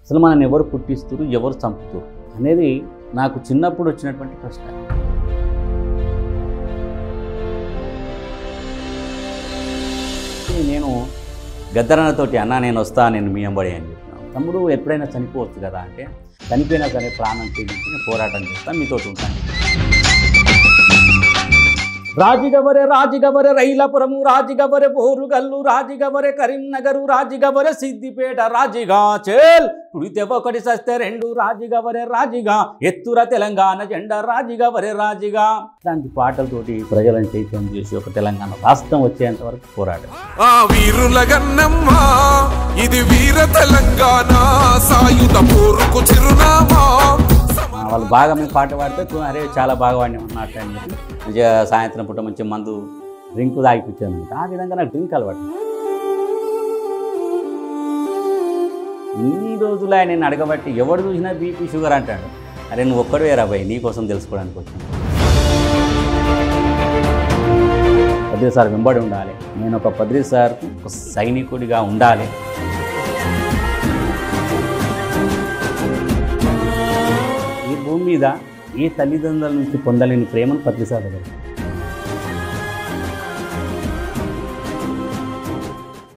అసలు మనల్ని ఎవరు పుట్టిస్తారు ఎవరు చంపుతారు అనేది నాకు చిన్నప్పుడు వచ్చినటువంటి ప్రశ్న నేను గద్దరన్నతోటి అన్న నేను వస్తా నేను మీ అంబడి అని చెప్పినాను తమ్ముడు ఎప్పుడైనా చనిపోవచ్చు కదా అంటే చనిపోయినా సరే ప్రాణం తెగించి నేను పోరాటం చేస్తాను మీతో ఉంటాను రాజిగవరె రాజిగవరె రైలపురము రాజిగవరె బోరుగల్లు రాజిగవరె కరీంనగరు రాజిగవరె సిద్దిపేట రాజిగా చేల్ పుడితే ఒకటి సస్తే రెండు రాజిగవరె రాజిగా ఎత్తుర తెలంగాణ జెండా రాజిగవరె రాజిగా ఇలాంటి పాటలతోటి ప్రజలను చైతన్యం చేసి ఒక తెలంగాణ రాష్ట్రం వచ్చేంత వరకు పోరాటం ఆ వీరుల గన్నమ్మ ఇది వీర తెలంగాణ సాయుధ పోరుకు చిరునామా ఆ, వాళ్ళు బాగా మేము పాట పాడితే "కు- అరే చాలా బాగా వాడినాం అన్నట్టు అని చెప్పి మంచిగా సాయంత్రం పూట మంచి మందు డ్రింక్ తాగిపించాను ఆ విధంగా నాకు డ్రింక్ అలవాటు ఇన్ని రోజులు ఆయన నేను అడగబట్టి ఎవడు చూసినా బీపీ షుగర్ అంటాడు అరే నువ్వు ఒక్కడే రాబాయి నీ కోసం తెలుసుకోవడానికి వచ్చాను పద్రి సార్ వెంబడి ఉండాలి నేను ఒక పద్రి సార్ ఒక సైనికుడిగా ఉండాలి ఈ భూమి మీద ఏ తల్లిదండ్రుల నుంచి పొందలేని ప్రేమను పద్రి సార్ దగ్గర